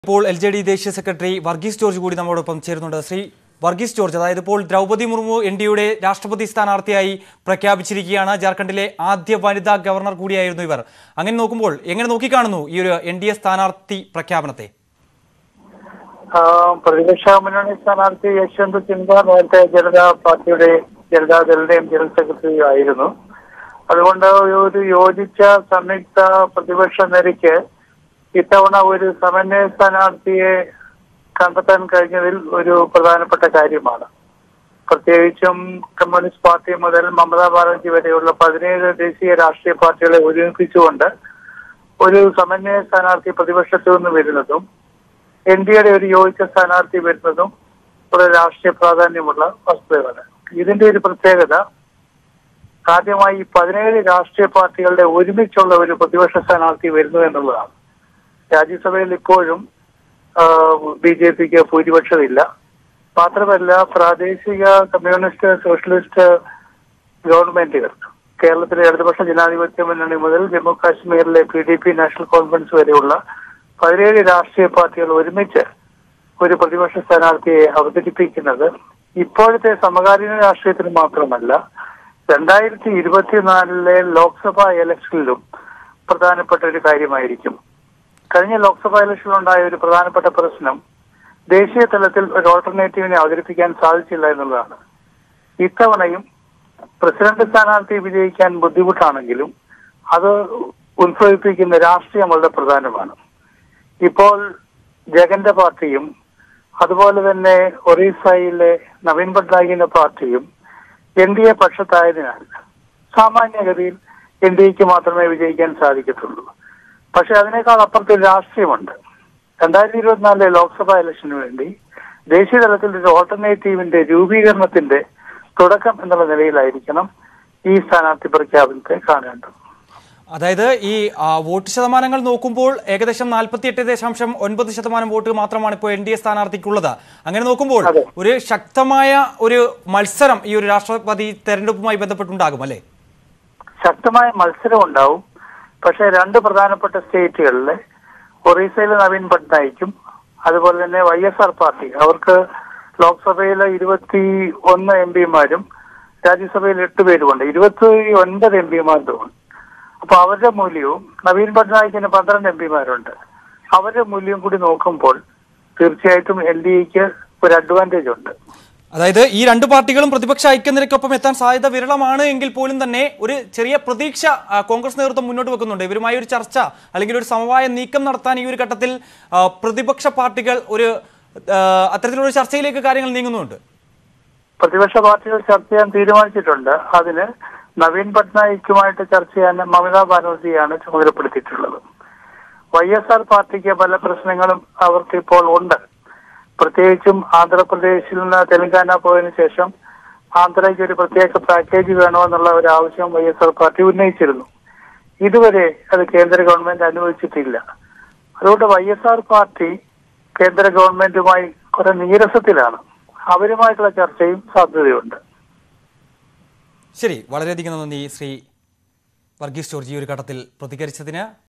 ഇപ്പോൾ L J D ദേശീയ secretary Varghese George കൂടി നമ്മോടൊപ്പം ചേരുന്നുണ്ട് ശ്രീ വർഗീസ് ജോർജ് അതായത് ഇപ്പോൾ ദ്രൗപതി മുർമു എൻ ഡിയുടെ രാഷ്ട്രപതി സ്ഥാനാർത്ഥിയായി പ്രഖ്യാപിച്ചിരിക്കുകയാണ് ജാർഖണ്ഡിലെ ആദ്യ വനിതാ ഗവർണർ കൂടിയായിരുന്നു ഇവർ അങ്ങനെ നോക്കുമ്പോൾ എങ്ങനെ നോക്കിക്കാണുന്നു ഈ ഒരു എൻ ഡി എ സ്ഥാനാർത്ഥി പ്രഖ്യാപനത്തെ ആ, പ്രതിപക്ഷ മുന്നണി സ്ഥാനാർത്ഥി യശ്വന്ത് സിൻഹ നേരത്തെ ജനതാ പാർട്ടിയുടെ ജനതാദളിന്റെയും ജനറൽ സെക്രട്ടറി ആയിരുന്നു അതുകൊണ്ട് ഒരു യോജിച്ച സംയുക്ത പ്രതിപക്ഷ നിരയ്ക്ക് ഇത്തവണ ഒരു സമന്വയ സ്ഥാനാർത്ഥിയെ കണ്ടെത്താൻ കഴിഞ്ഞതിൽ ഒരു പ്രധാനപ്പെട്ട കാര്യമാണ് പ്രത്യേകിച്ചും കമ്മ്യൂണിസ്റ്റ് പാർട്ടി മുതൽ മമതാ ബാനർജി വരെയുള്ള പതിനേഴ് ദേശീയ രാഷ്ട്രീയ പാർട്ടികളെ ഒരുമിപ്പിച്ചുകൊണ്ട് ഒരു സമന്വയ സ്ഥാനാർത്ഥി പ്രതിപക്ഷത്തു നിന്ന് വരുന്നതും എൻ ഡി എയുടെ ഒരു യോജിച്ച സ്ഥാനാർത്ഥി വരുന്നതും ഒരു രാഷ്ട്രീയ പ്രാധാന്യമുള്ള വസ്തുതയാണ് ഇതിന്റെ ഒരു പ്രത്യേകത ആദ്യമായി ഈ പതിനേഴ് രാഷ്ട്രീയ പാർട്ടികളുടെ ഒരുമിച്ചുള്ള ഒരു പ്രതിപക്ഷ സ്ഥാനാർത്ഥി വരുന്നു എന്നുള്ളതാണ് രാജ്യസഭയിൽ ഇപ്പോഴും ബി ജെ പിക്ക് ഭൂരിപക്ഷമില്ല മാത്രമല്ല പ്രാദേശിക കമ്മ്യൂണിസ്റ്റ് സോഷ്യലിസ്റ്റ് ഗവൺമെന്റുകൾ കേരളത്തിലെ ഇടതുപക്ഷ ജനാധിപത്യ മുന്നണി മുതൽ ജമ്മു കാശ്മീരിലെ P D P National Conference വരെയുള്ള പതിനേഴ് രാഷ്ട്രീയ പാർട്ടികൾ ഒരുമിച്ച് ഒരു പ്രതിപക്ഷ സ്ഥാനാർത്ഥിയെ അവതരിപ്പിക്കുന്നത് ഇപ്പോഴത്തെ സമകാലീന രാഷ്ട്രീയത്തിന് മാത്രമല്ല രണ്ടായിരത്തി ഇരുപത്തിനാലിലെ ലോക്സഭാ ഇലക്ഷനിലും പ്രധാനപ്പെട്ട ഒരു കാര്യമായിരിക്കും കഴിഞ്ഞ ലോക്സഭാ ഇലക്ഷനിൽ ഉണ്ടായ ഒരു പ്രധാനപ്പെട്ട പ്രശ്നം ദേശീയ തലത്തിൽ ഒരു ഓൾട്ടർനേറ്റീവിനെ അവതരിപ്പിക്കാൻ സാധിച്ചില്ല എന്നുള്ളതാണ് ഇത്തവണയും പ്രസിഡന്റ് സ്ഥാനാർത്ഥി വിജയിക്കാൻ ബുദ്ധിമുട്ടാണെങ്കിലും അത് ഉത്ഭവിപ്പിക്കുന്ന രാഷ്ട്രീയം വളരെ പ്രധാനമാണ് ഇപ്പോൾ ജഗന്റെ പാർട്ടിയും അതുപോലെ തന്നെ ഒറീസയിലെ നവീൻ പട്നായികിന്റെ പാർട്ടിയും എൻ ഡി എ പക്ഷത്തായതിനാൽ സാമാന്യഗതിയിൽ എൻ ഡി എക്ക് മാത്രമേ വിജയിക്കാൻ സാധിക്കത്തുള്ളൂ പക്ഷെ അതിനേക്കാൾ അപ്പുറത്ത് ഒരു രാഷ്ട്രീയമുണ്ട് രണ്ടായിരത്തി ഇരുപത്തിനാലിലെ ലോക്സഭാ ഇലക്ഷന് വേണ്ടി ദേശീയ തലത്തിൽ ഒരു ഓൾട്ടർനേറ്റീവിന്റെ രൂപീകരണത്തിന്റെ തുടക്കം എന്നുള്ള നിലയിലായിരിക്കണം ഈ സ്ഥാനാർത്ഥി പ്രഖ്യാപനത്തെ കാണേണ്ടത് അതായത് ഈ ആ, വോട്ട് ശതമാനങ്ങൾ നോക്കുമ്പോൾ ഏകദേശം നാൽപ്പത്തിയെട്ട് ദശാംശം ഒൻപത് ശതമാനം വോട്ട് മാത്രമാണ് ഇപ്പോൾ എൻ ഡി എ സ്ഥാനാർത്ഥിക്കുള്ളത് അങ്ങനെ നോക്കുമ്പോൾ അതെ. ഒരു ശക്തമായ ഒരു മത്സരം ഈ ഒരു രാഷ്ട്രപതി തെരഞ്ഞെടുപ്പുമായി ബന്ധപ്പെട്ടുണ്ടാകും അല്ലേ ശക്തമായ മത്സരം ഉണ്ടാവും പക്ഷേ രണ്ട് പ്രധാനപ്പെട്ട സ്റ്റേറ്റുകളിൽ ഒറീസയിലെ നവീൻ പട്നായിക്കും അതുപോലെ തന്നെ വൈ എസ് ആർ പാർട്ടി അവർക്ക് ലോക്സഭയിലെ ഇരുപത്തി ഒന്ന് എം പിമാരും രാജ്യസഭയിൽ എട്ട് പേരുമുണ്ട് ഇരുപത്തി ഒൻപത് എം പിമാരും അപ്പൊ അവരുടെ മൂല്യവും നവീൻ പട്നായിക്കിന് പന്ത്രണ്ട് എം പിമാരുണ്ട് അവരുടെ മൂല്യം കൂടി നോക്കുമ്പോൾ തീർച്ചയായിട്ടും എൻ ഡി എക്ക് ഒരു അഡ്വാൻറ്റേജ് ഉണ്ട് അതായത് ഈ രണ്ട് പാർട്ടികളും പ്രതിപക്ഷ ഐക്യനിരക്കൊപ്പം എത്താൻ സാധ്യത വിരളമാണ് എങ്കിൽ പോലും തന്നെ ഒരു ചെറിയ പ്രതീക്ഷ ആ, കോൺഗ്രസ് നേതൃത്വം മുന്നോട്ട് വെക്കുന്നുണ്ട് ഇവരുമായി ഒരു ചർച്ച അല്ലെങ്കിൽ ഒരു സമവായ നീക്കം നടത്താൻ ഈ ഒരു ഘട്ടത്തിൽ ആ, പ്രതിപക്ഷ പാർട്ടികൾ ഒരു ആ, അത്തരത്തിലുള്ള ചർച്ചയിലേക്ക് കാര്യങ്ങൾ നീങ്ങുന്നുണ്ട് പ്രതിപക്ഷ പാർട്ടികൾ ചർച്ച ചെയ്യാൻ തീരുമാനിച്ചിട്ടുണ്ട് അതിന് നവീൻ പട്നായിക്കുമായിട്ട് ചർച്ച ചെയ്യാൻ മമതാ ബാനർജിയാണ് ചുമതലപ്പെടുത്തിയിട്ടുള്ളത് വൈ എസ് ആർ പാർട്ടിക്ക് പല പ്രശ്നങ്ങളും അവർക്ക് ഇപ്പോൾ ഉണ്ട് പ്രത്യേകിച്ചും ആന്ധ്രാപ്രദേശിൽ നിന്ന് തെലങ്കാന പോയതിനു ശേഷം ആന്ധ്രയ്ക്ക് ഒരു പ്രത്യേക പാക്കേജ് വേണമെന്നുള്ള ഒരു ആവശ്യം വൈ എസ് ആർ പാർട്ടി ഉന്നയിച്ചിരുന്നു ഇതുവരെ അത് കേന്ദ്ര ഗവൺമെന്റ് അനുവദിച്ചിട്ടില്ല അതുകൊണ്ട് വൈ എസ് ആർ പാർട്ടി കേന്ദ്ര ഗവൺമെന്റുമായി കുറെ നീരസത്തിലാണ് അവരുമായിട്ടുള്ള ചർച്ചയും സാധ്യതയുണ്ട് ശരി വളരെയധികം നന്ദി ശ്രീ വർഗീസ് ജോർജ് ഈ ഒരു ഘട്ടത്തിൽ പ്രതികരിച്ചതിന്